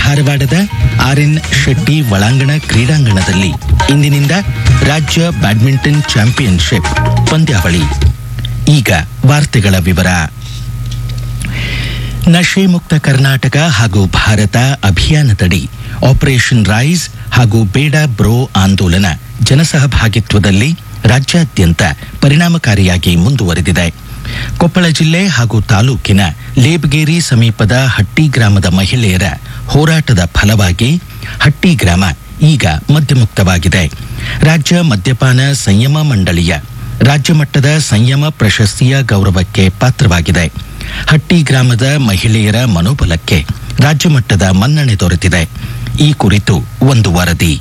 ಧಾರವಾಡದ R N Shetty ಒಳಾಂಗಣ ಕ್ರೀಡಾಂಗಣದಲ್ಲಿ ಇಂದಿನಿಂದ ರಾಜ್ಯ ಬ್ಯಾಡ್ಮಿಂಟನ್ ಚಾಂಪಿಯನ್ಶಿಪ್ ಪಂದ್ಯಾವಳಿ ಈಗ ವಾರ್ತೆಗಳ ವಿವರ ನಶೆ ಮುಕ್ತ ಕರ್ನಾಟಕ ಹಾಗೂ ಭಾರತ ಅಭಿಯಾನದಡಿ ಆಪರೇಷನ್ ರೈಸ್ ಹಾಗೂ ಬೇಡ ಬ್ರೋ ಆಂದೋಲನ ಜನಸಹಭಾಗಿತ್ವದಲ್ಲಿ ರಾಜ್ಯಾದ್ಯಂತ ಪರಿಣಾಮಕಾರಿಯಾಗಿ ಮುಂದುವರೆದಿದೆ ಕೊಪ್ಪಳ ಜಿಲ್ಲೆ ಹಾಗೂ ತಾಲೂಕಿನ ಲೇಬ್ಗೇರಿ ಸಮೀಪದ ಹಟ್ಟಿ ಗ್ರಾಮದ ಮಹಿಳೆಯರ ಹೋರಾಟದ ಫಲವಾಗಿ ಹಟ್ಟಿ ಗ್ರಾಮ ಈಗ ಮದ್ಯಮುಕ್ತವಾಗಿದೆ ರಾಜ್ಯ ಮದ್ಯಪಾನ ಸಂಯಮ ಮಂಡಳಿಯ ರಾಜ್ಯ ಮಟ್ಟದ ಸಂಯಮ ಪ್ರಶಸ್ತಿಯ ಗೌರವಕ್ಕೆ ಪಾತ್ರವಾಗಿದೆ ಹಟ್ಟಿ ಗ್ರಾಮದ ಮಹಿಳೆಯರ ಮನೋಬಲಕ್ಕೆ ರಾಜ್ಯ ಮಟ್ಟದ ಮನ್ನಣೆ ದೊರೆತಿದೆ ಈ ಕುರಿತು ಒಂದು ವರದಿ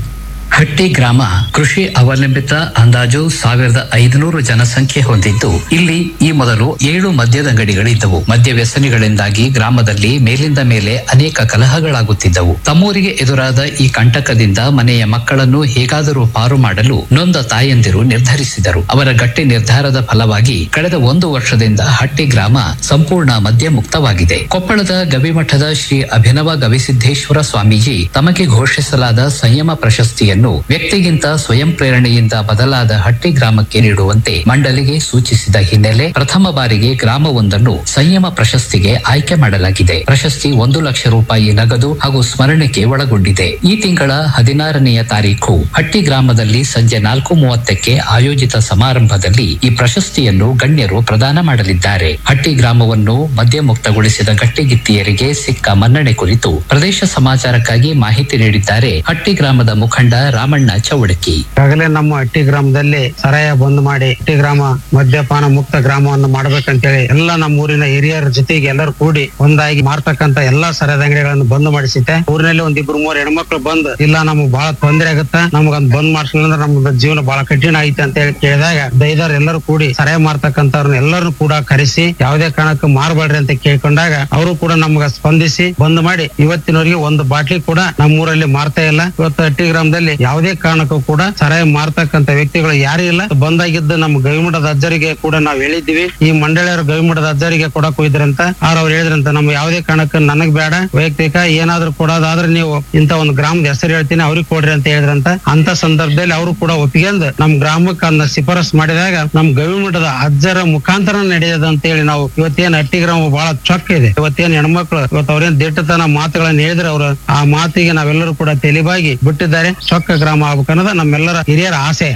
ಹಟ್ಟಿ ಗ್ರಾಮ ಕೃಷಿ ಅವಲಂಬಿತ ಅಂದಾಜು ಸಾವಿರದ ಐದುನೂರು ಜನಸಂಖ್ಯೆ ಹೊಂದಿದ್ದು ಇಲ್ಲಿ ಈ ಮೊದಲು ಏಳು ಮದ್ಯದಂಗಡಿಗಳಿದ್ದವು ಮದ್ಯ ವ್ಯಸನಿಗಳಿಂದಾಗಿ ಗ್ರಾಮದಲ್ಲಿ ಮೇಲಿಂದ ಮೇಲೆ ಅನೇಕ ಕಲಹಗಳಾಗುತ್ತಿದ್ದವು ತಮ್ಮೂರಿಗೆ ಎದುರಾದ ಈ ಕಂಟಕದಿಂದ ಮನೆಯ ಮಕ್ಕಳನ್ನು ಹೇಗಾದರೂ ಪಾರು ಮಾಡಲು ನೊಂದ ತಾಯಂದಿರು ನಿರ್ಧರಿಸಿದರು ಅವರ ಗಟ್ಟಿ ನಿರ್ಧಾರದ ಫಲವಾಗಿ ಕಳೆದ ಒಂದು ವರ್ಷದಿಂದ ಹಟ್ಟಿ ಗ್ರಾಮ ಸಂಪೂರ್ಣ ಮದ್ಯ ಮುಕ್ತವಾಗಿದೆ ಕೊಪ್ಪಳದ ಗವಿಮಠದ ಶ್ರೀ ಅಭಿನವ ಗವಿಸಿದ್ದೇಶ್ವರ ಸ್ವಾಮೀಜಿ ತಮಗೆ ಘೋಷಿಸಲಾದ ಸಂಯಮ ಪ್ರಶಸ್ತಿಯನ್ನು ವ್ಯಕ್ತಿಗಿಂತ ಸ್ವಯಂ ಪ್ರೇರಣೆಯಿಂದ ಬದಲಾದ ಹಟ್ಟಿ ಗ್ರಾಮಕ್ಕೆ ನೀಡುವಂತೆ ಮಂಡಳಿಗೆ ಸೂಚಿಸಿದ ಹಿನ್ನೆಲೆ ಪ್ರಥಮ ಬಾರಿಗೆ ಗ್ರಾಮವೊಂದನ್ನು ಸಂಯಮ ಪ್ರಶಸ್ತಿಗೆ ಆಯ್ಕೆ ಮಾಡಲಾಗಿದೆ ಪ್ರಶಸ್ತಿ ಒಂದು ಲಕ್ಷ ರೂಪಾಯಿ ನಗದು ಹಾಗೂ ಸ್ಮರಣೆಗೆ ಒಳಗೊಂಡಿದೆ ಈ ತಿಂಗಳ ಹದಿನಾರನೆಯ ತಾರೀಖು ಹಟ್ಟಿ ಗ್ರಾಮದಲ್ಲಿ ಸಂಜೆ ನಾಲ್ಕು ಮೂವತ್ತಕ್ಕೆ ಆಯೋಜಿತ ಸಮಾರಂಭದಲ್ಲಿ ಈ ಪ್ರಶಸ್ತಿಯನ್ನು ಗಣ್ಯರು ಪ್ರದಾನ ಮಾಡಲಿದ್ದಾರೆ ಹಟ್ಟಿ ಗ್ರಾಮವನ್ನು ಮದ್ಯಮುಕ್ತಗೊಳಿಸಿದ ಗಟ್ಟಿಗಿತ್ತಿಯರಿಗೆ ಸಿಕ್ಕ ಮನ್ನಣೆ ಕುರಿತು ಪ್ರದೇಶ ಸಮಾಚಾರಕ್ಕಾಗಿ ಮಾಹಿತಿ ನೀಡಿದ್ದಾರೆ ಹಟ್ಟಿ ಗ್ರಾಮದ ಮುಖಂಡ ರಾಮಣ್ಣ ಚೌಡಕಿ ಈಗಾಗಲೇ ನಮ್ಮ ಹಟ್ಟಿ ಗ್ರಾಮದಲ್ಲಿ ಸರಾಯ ಬಂದ್ ಮಾಡಿ ಹಟ್ಟಿ ಗ್ರಾಮ ಮದ್ಯಪಾನ ಮುಕ್ತ ಗ್ರಾಮವನ್ನು ಮಾಡ್ಬೇಕಂತೇಳಿ ಎಲ್ಲ ನಮ್ಮ ಊರಿನ ಹಿರಿಯರ ಜೊತೆಗೆ ಎಲ್ಲರೂ ಕೂಡಿ ಒಂದಾಗಿ ಮಾರ್ತಕ್ಕಂತ ಎಲ್ಲಾ ಸರಾಯದ ಅಂಗಡಿಗಳನ್ನು ಬಂದ್ ಮಾಡಿಸಿತೆ ಊರಿನಲ್ಲಿ ಒಂದಿಬ್ರು ಮೂರು ಹೆಣ್ಮಕ್ಳು ಬಂದ್ ಇಲ್ಲ ನಮಗ್ ಬಹಳ ತೊಂದರೆ ಆಗುತ್ತ ನಮಗ್ ಬಂದ್ ಮಾಡ್ಸಲಿಲ್ಲ ಅಂದ್ರೆ ನಮ್ದು ಜೀವನ ಬಹಳ ಕಠಿಣ ಐತೆ ಅಂತ ಹೇಳಿ ಕೇಳಿದಾಗ ದೈದಾರ್ ಎಲ್ಲರೂ ಕೂಡಿ ಸರಾಯ ಮಾರ್ತಕ್ಕಂಥವ್ರನ್ನ ಎಲ್ಲರೂ ಕೂಡ ಕರೆಸಿ ಯಾವುದೇ ಕಾರಣಕ್ಕೂ ಮಾರಬೇಡ್ರಿ ಅಂತ ಕೇಳ್ಕೊಂಡಾಗ ಅವರು ಕೂಡ ನಮ್ಗ ಸ್ಪಂದಿಸಿ ಬಂದ್ ಮಾಡಿ ಇವತ್ತಿನವರೆಗೆ ಒಂದು ಬಾಟ್ಲಿ ಕೂಡ ನಮ್ಮ ಊರಲ್ಲಿ ಮಾರ್ತಾ ಇಲ್ಲ ಇವತ್ತು ಹಟ್ಟಿ ಗ್ರಾಮದಲ್ಲಿ ಯಾವುದೇ ಕಾರಣಕ್ಕೂ ಕೂಡ ಸರಾಯ ಮಾರ್ತಕ್ಕಂತ ವ್ಯಕ್ತಿಗಳು ಯಾರು ಇಲ್ಲ ಬಂದಾಗಿದ್ದು ನಮ್ಮ ಗವಿಮಠದ ಅಜ್ಜರಿಗೆ ಕೂಡ ನಾವು ಹೇಳಿದ್ವಿ ಈ ಮಂಡಳಿಯವರು ಗವಿಮಠದ ಅಜ್ಜರಿಗೆ ಕೊಡಕ್ ಹೋಯ್ದ್ರಂತ ಆರ್ ಅವ್ರು ಹೇಳಿದ್ರಂತ ನಮ್ಗೆ ಯಾವುದೇ ಕಾರಣಕ್ಕೂ ನನಗ್ ಬೇಡ ವೈಯಕ್ತಿಕ ಏನಾದ್ರೂ ಕೊಡೋದಾದ್ರೆ ನೀವು ಇಂತ ಒಂದು ಗ್ರಾಮದ ಹೆಸರು ಹೇಳ್ತೀನಿ ಅವ್ರಿಗೆ ಕೊಡ್ರಿ ಅಂತ ಹೇಳಿದ್ರಂತ ಅಂತ ಸಂದರ್ಭದಲ್ಲಿ ಅವರು ಕೂಡ ಒಪ್ಪಿಗೆಂದು ನಮ್ ಗ್ರಾಮಕ್ಕೆ ಅದನ್ನ ಶಿಫಾರಸ್ ಮಾಡಿದಾಗ ನಮ್ ಗವಿಮಠದ ಅಜ್ಜರ ಮುಖಾಂತರ ನಡೆಯದ ಅಂತ ಹೇಳಿ ನಾವು ಇವತ್ತೇನ್ ಹಟ್ಟಿ ಗ್ರಾಮ ಬಹಳ ಚೊಕ್ಕ ಇದೆ ಇವತ್ತೇನ್ ಹೆಣ್ಮಕ್ಳು ಇವತ್ತು ಅವ್ರೇನ್ ದಿಟ್ಟತನ ಮಾತುಗಳನ್ನ ಹೇಳಿದ್ರೆ ಅವರು ಆ ಮಾತಿಗೆ ನಾವೆಲ್ಲರೂ ಕೂಡ ತೆಲಿಬಾಗಿ ಬಿಟ್ಟಿದ್ದಾರೆ ಚೊಕ್ಕ ಗ್ರಾಮ ಆಗ್ಬೇಕನ್ನೋದು ನಮ್ಮೆಲ್ಲರ ಹಿರಿಯರ ಆಸೆ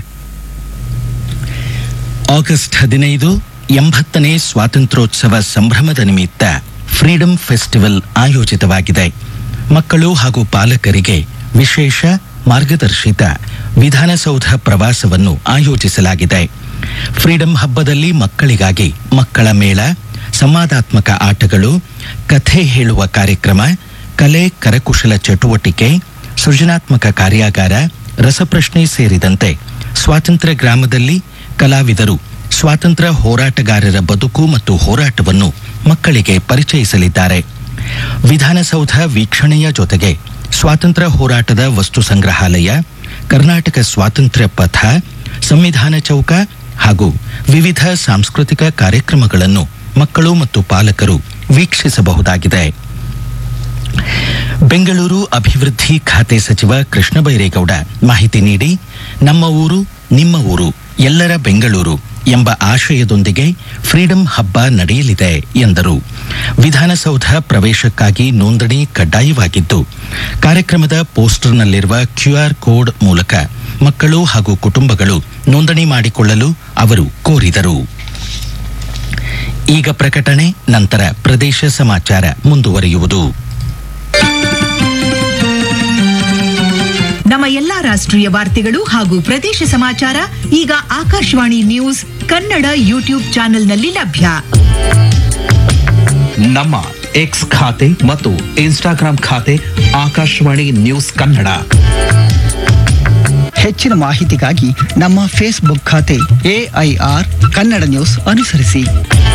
ಆಗಸ್ಟ್ ಹದಿನೈದು ಎಂಬತ್ತನೇ ಸ್ವಾತಂತ್ರ್ಯೋತ್ಸವ ಸಂಭ್ರಮದ ನಿಮಿತ್ತ ಫ್ರೀಡಂ ಫೆಸ್ಟಿವಲ್ ಆಯೋಜಿತವಾಗಿದೆ ಮಕ್ಕಳು ಹಾಗೂ ಪಾಲಕರಿಗೆ ವಿಶೇಷ ಮಾರ್ಗದರ್ಶಿತ ವಿಧಾನಸೌಧ ಪ್ರವಾಸವನ್ನು ಆಯೋಜಿಸಲಾಗಿದೆ ಫ್ರೀಡಂ ಹಬ್ಬದಲ್ಲಿ ಮಕ್ಕಳಿಗಾಗಿ ಮಕ್ಕಳ ಮೇಳ ಸಂವಾದಾತ್ಮಕ ಆಟಗಳು ಕಥೆ ಹೇಳುವ ಕಾರ್ಯಕ್ರಮ ಕಲೆ ಕರಕುಶಲ ಚಟುವಟಿಕೆ ಸೃಜನಾತ್ಮಕ ಕಾರ್ಯಾಗಾರ ರಸಪ್ರಶ್ನೆ ಸೇರಿದಂತೆ ಸ್ವಾತಂತ್ರ್ಯ ಗ್ರಾಮದಲ್ಲಿ ಕಲಾವಿದರು ಸ್ವಾತಂತ್ರ್ಯ ಹೋರಾಟಗಾರರ ಬದುಕು ಮತ್ತು ಹೋರಾಟವನ್ನು ಮಕ್ಕಳಿಗೆ ಪರಿಚಯಿಸಲಿದ್ದಾರೆ ವಿಧಾನಸೌಧ ವೀಕ್ಷಣೆಯ ಜೊತೆಗೆ ಸ್ವಾತಂತ್ರ್ಯ ಹೋರಾಟದ ವಸ್ತು ಸಂಗ್ರಹಾಲಯ ಕರ್ನಾಟಕ ಸ್ವಾತಂತ್ರ್ಯ ಪಥ ಸಂವಿಧಾನ ಚೌಕ ಹಾಗೂ ವಿವಿಧ ಸಾಂಸ್ಕೃತಿಕ ಕಾರ್ಯಕ್ರಮಗಳನ್ನು ಮಕ್ಕಳು ಮತ್ತು ಪಾಲಕರು ವೀಕ್ಷಿಸಬಹುದಾಗಿದೆ ಬೆಂಗಳೂರು ಅಭಿವೃದ್ಧಿ ಖಾತೆ ಸಚಿವ ಕೃಷ್ಣ ಬೈರೇಗೌಡ ಮಾಹಿತಿ ನೀಡಿ ನಮ್ಮ ಊರು ನಿಮ್ಮ ಊರು ಎಲ್ಲರ ಬೆಂಗಳೂರು ಎಂಬ ಆಶಯದೊಂದಿಗೆ ಫ್ರೀಡಂ ಹಬ್ಬ ನಡೆಯಲಿದೆ ಎಂದರು ವಿಧಾನಸೌಧ ಪ್ರವೇಶಕ್ಕಾಗಿ ನೋಂದಣಿ ಕಡ್ಡಾಯವಾಗಿದ್ದು ಕಾರ್ಯಕ್ರಮದ ಪೋಸ್ಟರ್ನಲ್ಲಿರುವ ಕ್ಯೂಆರ್ ಕೋಡ್ ಮೂಲಕ ಮಕ್ಕಳು ಹಾಗೂ ಕುಟುಂಬಗಳು ನೋಂದಣಿ ಮಾಡಿಕೊಳ್ಳಲು ಅವರು ಕೋರಿದರು ಈಗ ಪ್ರಕಟಣೆ ನಂತರ ಪ್ರದೇಶ ಸಮಾಚಾರ ಮುಂದುವರಿಯುವುದು ನಮ್ಮ ಎಲ್ಲಾ ರಾಷ್ಟ್ರೀಯ ವಾರ್ತೆಗಳು ಹಾಗೂ ಪ್ರದೇಶ ಸಮಾಚಾರ ಈಗ ಆಕಾಶವಾಣಿ ನ್ಯೂಸ್ ಕನ್ನಡ ಯೂಟ್ಯೂಬ್ ಚಾನೆಲ್ನಲ್ಲಿ ಲಭ್ಯ ನಮ್ಮ ಎಕ್ಸ್ ಖಾತೆ ಮತ್ತು ಇನ್ಸ್ಟಾಗ್ರಾಂ ಖಾತೆ ಆಕಾಶವಾಣಿ ನ್ಯೂಸ್ ಕನ್ನಡ ಹೆಚ್ಚಿನ ಮಾಹಿತಿಗಾಗಿ ನಮ್ಮ ಫೇಸ್ಬುಕ್ ಖಾತೆ ಎಐಆರ್ ಕನ್ನಡ ನ್ಯೂಸ್ ಅನುಸರಿಸಿ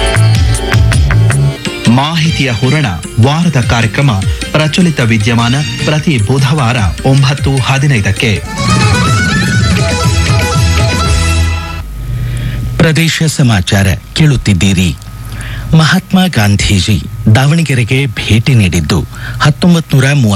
ಮಾಹಿತಿಯ ಹೂರಣ ವಾರದ ಕಾರ್ಯಕ್ರಮ ಪ್ರಚಲಿತ ವಿದ್ಯಮಾನ ಪ್ರತಿ ಬುಧವಾರ ಒಂಬತ್ತು ಹದಿನೈದಕ್ಕೆ ಪ್ರದೇಶ ಸಮಾಚಾರ ಕೇಳುತ್ತಿದ್ದೀರಿ ಮಹಾತ್ಮ ಗಾಂಧೀಜಿ ದಾವಣಗೆರೆಗೆ ಭೇಟಿ ನೀಡಿದ್ದು ಹತ್ತೊಂಬತ್ತು ನೂರ